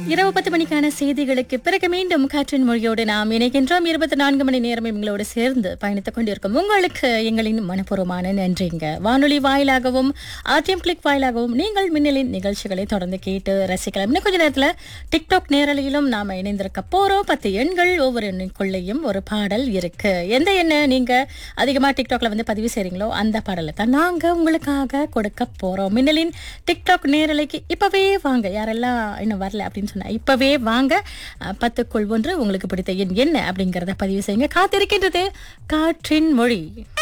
இரவு பத்து மணிக்கான செய்திகளுக்கு பிறகு மீண்டும் காற்றின் மொழியோடு நாம் இணைகின்றோம் இருபத்தி நான்கு மணி நேரம் எங்களோடு சேர்ந்து பயணித்துக் கொண்டிருக்கும் உங்களுக்கு எங்களின் மனப்பூர்வமான நன்றிங்க வானொலி வாயிலாகவும் ஆர்டிஎம் கிளிக் வாயிலாகவும் நீங்கள் மின்னலின் நிகழ்ச்சிகளை தொடர்ந்து கேட்டு ரசிக்கலாம் இன்னும் கொஞ்ச நேரத்தில் டிக்டாக் நேரலையிலும் நாம் இணைந்திருக்க போறோம் பத்து எண்கள் ஒவ்வொரு எண்ணுக்குள்ளேயும் ஒரு பாடல் இருக்கு எந்த எண்ணை நீங்க அதிகமா டிக்டாக்ல வந்து பதிவு செய்றீங்களோ அந்த பாடலை தான் நாங்க உங்களுக்காக கொடுக்க போறோம் மின்னலின் டிக்டாக் நேரலைக்கு இப்பவே வாங்க யாரெல்லாம் இன்னும் வரல அப்படின்னு சொன்னா இப்பவே வாங்க அஹ், பத்துக்குள் ஒன்று உங்களுக்கு பிடித்த எண் என்ன அப்படிங்கறத பதிவு செய்யுங்க காத்திருக்கின்றது காற்றின் மொழி